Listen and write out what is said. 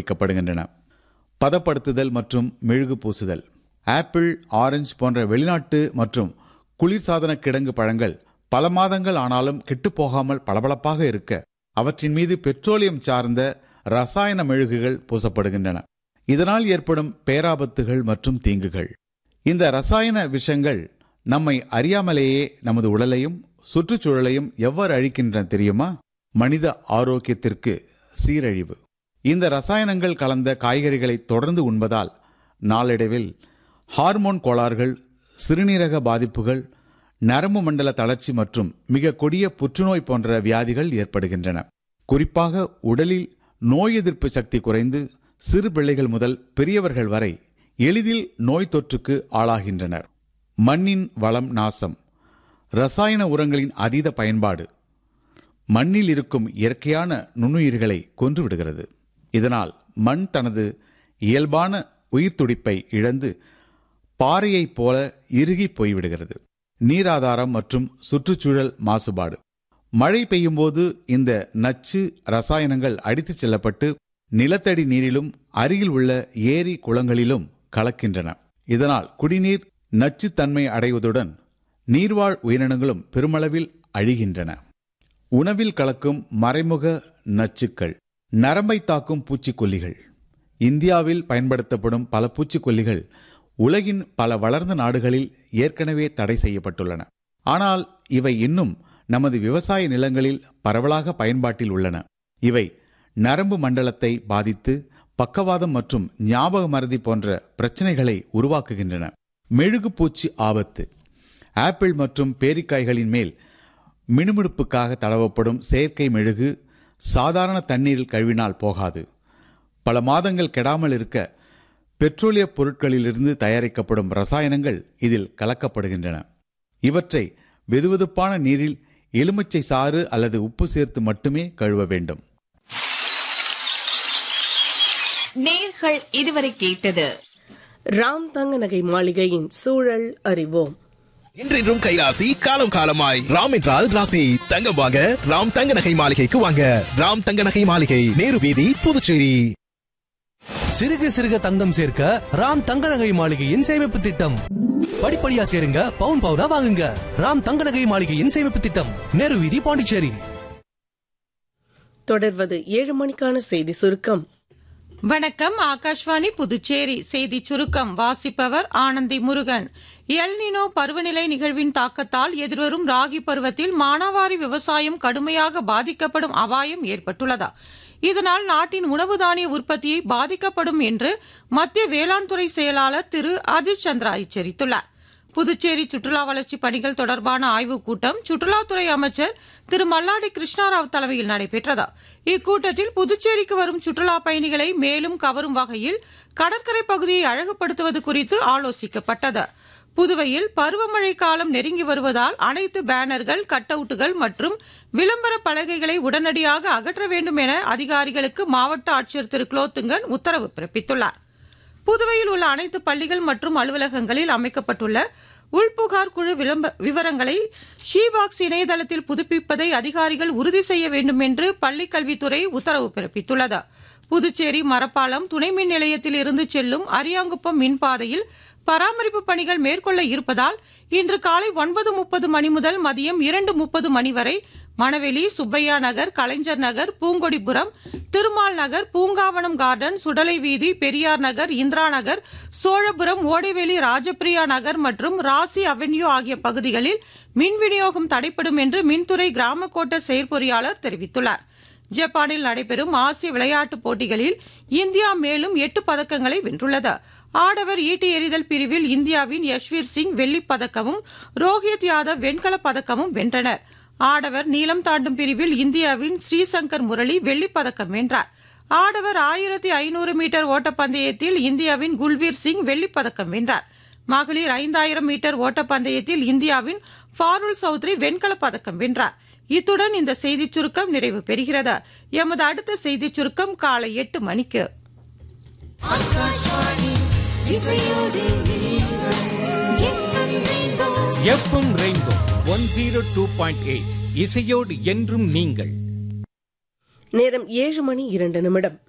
வைக்கப்படுகின்றன பதப்படுத்துதல் மற்றும் மெழுகு பூசுதல் ஆப்பிள் ஆரஞ்சு போன்ற வெளிநாட்டு மற்றும் குளிர்சாதன கிடங்கு பழங்கள் பல மாதங்கள் ஆனாலும் கெட்டுப்போகாமல் பளபளப்பாக இருக்க அவற்றின் மீது பெட்ரோலியம் சார்ந்த ரசாயன மெழுகுகள் பூசப்படுகின்றன இதனால் ஏற்படும் பேராபத்துகள் மற்றும் தீங்குகள் இந்த ரசாயன விஷங்கள் நம்மை அறியாமலேயே நமது உடலையும் சுற்றுச்சூழலையும் எவ்வாறு அழிக்கின்றன தெரியுமா மனித ஆரோக்கியத்திற்கு சீரழிவு இந்த ரசாயனங்கள் கலந்த காய்கறிகளை தொடர்ந்து உண்பதால் நாளடைவில் ஹார்மோன் கோளாறுகள் சிறுநீரக பாதிப்புகள் நரம்பு மண்டல தளர்ச்சி மற்றும் மிக கொடிய புற்றுநோய் போன்ற வியாதிகள் ஏற்படுகின்றன குறிப்பாக உடலில் நோய் எதிர்ப்பு சக்தி குறைந்து சிறு பிள்ளைகள் முதல் பெரியவர்கள் வரை எளிதில் நோய் தொற்றுக்கு ஆளாகின்றனர் மண்ணின் வளம் நாசம் ரசாயன உரங்களின் அதீத பயன்பாடு மண்ணில் இருக்கும் இயற்கையான நுண்ணுயிர்களை கொன்றுவிடுகிறது இதனால் மண் தனது இயல்பான உயிர் துடிப்பை இழந்து பாறையைப் போல இறுகி போய்விடுகிறது நீராதாரம் மற்றும் சுற்றுச்சூழல் மாசுபாடு மழை பெய்யும்போது இந்த நச்சு ரசாயனங்கள் அடித்துச் செல்லப்பட்டு நிலத்தடி நீரிலும் அருகில் உள்ள ஏரி குளங்களிலும் கலக்கின்றன இதனால் குடிநீர் நச்சுத்தன்மை அடைவதுடன் நீர்வாழ் உயிரினங்களும் பெருமளவில் அழிகின்றன உணவில் கலக்கும் மறைமுக நச்சுக்கள் நரம்பை தாக்கும் பூச்சிக்கொல்லிகள் இந்தியாவில் பயன்படுத்தப்படும் பல பூச்சிக்கொல்லிகள் உலகின் பல வளர்ந்த நாடுகளில் ஏற்கனவே தடை செய்யப்பட்டுள்ளன ஆனால் இவை இன்னும் நமது விவசாய நிலங்களில் பரவலாக பயன்பாட்டில் உள்ளன இவை நரம்பு மண்டலத்தை பாதித்து பக்கவாதம் மற்றும் ஞாபக மறதி போன்ற பிரச்சனைகளை உருவாக்குகின்றன மெழுகு பூச்சி ஆபத்து ஆப்பிள் மற்றும் பேரிக்காய்களின் மேல் மினுமினுப்புக்காக தடவப்படும் செயற்கை மெழுகு சாதாரண தண்ணீரில் கழுவினால் போகாது பல மாதங்கள் கெடாமல் இருக்க பெட்ரோலிய பொருட்களிலிருந்து தயாரிக்கப்படும் ரசாயனங்கள் இதில் கலக்கப்படுகின்றன இவற்றை வெதுவெதுப்பான நீரில் எலுமிச்சை சாறு அல்லது உப்பு சேர்த்து மட்டுமே கழுவ வேண்டும் நேர்கள் இதுவரை கேட்டது ராம் தங்க நகை மாளிகையின் சூழல் அறிவோம் இன்றின்றும் கைராசி காலம் காலமாய் ராம் என்றால் ராசி தங்கம் வாங்க ராம் தங்க நகை மாளிகைக்கு வாங்க ராம் தங்க நகை மாளிகை நேரு வீதி புதுச்சேரி சிறுக சிறுக தங்கம் சேர்க்க ராம் தங்க நகை மாளிகையின் சேமிப்பு திட்டம் படிப்படியா சேருங்க பவுன் பவுனா வாங்குங்க ராம் தங்க நகை மாளிகையின் சேமிப்பு திட்டம் நேரு வீதி பாண்டிச்சேரி தொடர்வது ஏழு மணிக்கான செய்தி சுருக்கம் வணக்கம் ஆகாஷ்வாணி புதுச்சேரி செய்தி சுருக்கம் வாசிப்பவர் ஆனந்தி முருகன் எல்னினோ பருவநிலை நிகழ்வின் தாக்கத்தால் எதிர்வரும் ராகி பருவத்தில் மானாவாரி விவசாயம் கடுமையாக பாதிக்கப்படும் அபாயம் ஏற்பட்டுள்ளதா இதனால் நாட்டின் உணவு தானிய உற்பத்தியை பாதிக்கப்படும் என்று மத்திய வேளாண் துறை செயலாளர் திரு அதிர் சந்திரா எச்சரித்துள்ளார் புதுச்சேரி சுற்றுலா வளர்ச்சி பணிகள் தொடர்பான ஆய்வுக் கூட்டம் சுற்றுலாத்துறை அமைச்சர் திரு மல்லாடி கிருஷ்ணாராவ் தலைமையில் நடைபெற்றது இக்கூட்டத்தில் புதுச்சேரிக்கு வரும் சுற்றுலா பயணிகளை மேலும் கவரும் வகையில் கடற்கரை பகுதியை அழகுபடுத்துவது குறித்து ஆலோசிக்கப்பட்டது புதுவையில் பருவமழை காலம் நெருங்கி வருவதால் அனைத்து பேனர்கள் கட் அவுட்டுகள் மற்றும் விளம்பர பலகைகளை உடனடியாக அகற்ற வேண்டும் என அதிகாரிகளுக்கு மாவட்ட ஆட்சியர் திரு குலோத்துங்கன் உத்தரவு பிறப்பித்துள்ளார் புதுவையில் உள்ள அனைத்து பள்ளிகள் மற்றும் அலுவலகங்களில் அமைக்கப்பட்டுள்ள உள்புகார் குழு விளம்ப விவரங்களை ஷீபாக்ஸ் இணையதளத்தில் புதுப்பிப்பதை அதிகாரிகள் உறுதி செய்ய வேண்டும் என்று பள்ளிக் கல்வித்துறை உத்தரவு பிறப்பித்துள்ளது புதுச்சேரி மரப்பாலம் துணை மின் நிலையத்தில் இருந்து செல்லும் அரியாங்குப்பம் மின்பாதையில் பராமரிப்பு பணிகள் மேற்கொள்ள இருப்பதால் இன்று காலை ஒன்பது முப்பது மணி முதல் மதியம் இரண்டு முப்பது மணி வரை மணவெளி சுப்பையா நகர் கலைஞர் நகர் பூங்கொடிபுரம் திருமால் நகர் பூங்காவனம் கார்டன் சுடலை வீதி பெரியார் நகர் இந்திரா நகர் சோழபுரம் ஓடைவேலி ராஜபிரியா நகர் மற்றும் ராசி அவென்யூ ஆகிய பகுதிகளில் மின் விநியோகம் தடைப்படும் என்று மின்துறை கிராம கோட்ட செயற்பொறியாளர் தெரிவித்துள்ளார் ஜப்பானில் நடைபெறும் ஆசிய விளையாட்டுப் போட்டிகளில் இந்தியா மேலும் எட்டு பதக்கங்களை வென்றுள்ளது ஆடவர் ஈட்டி எறிதல் பிரிவில் இந்தியாவின் யஷ்வீர் சிங் வெள்ளிப் பதக்கமும் ரோஹித் யாதவ் வெண்கலப் பதக்கமும் வென்றனர் ஆடவர் நீளம் தாண்டும் பிரிவில் இந்தியாவின் ஸ்ரீசங்கர் முரளி வெள்ளிப் பதக்கம் வென்றார் ஆடவர் ஆயிரத்தி ஐநூறு மீட்டர் ஓட்டப்பந்தயத்தில் இந்தியாவின் குல்வீர் சிங் வெள்ளிப் பதக்கம் வென்றார் மகளிர் ஐந்தாயிரம் மீட்டர் ஓட்டப்பந்தயத்தில் இந்தியாவின் ஃபாருல் சௌத்ரி வெண்கலப் பதக்கம் வென்றார் இத்துடன் இந்த செய்திச் சுருக்கம் நிறைவு பெறுகிறது எமது அடுத்த செய்திச் சுருக்கம் காலை எட்டு மணிக்கு FM rainbow one zero two point eight இசையோடு என்றும் நீங்கள் நேரம் ஏழு மணி இரண்டு நிமிடம்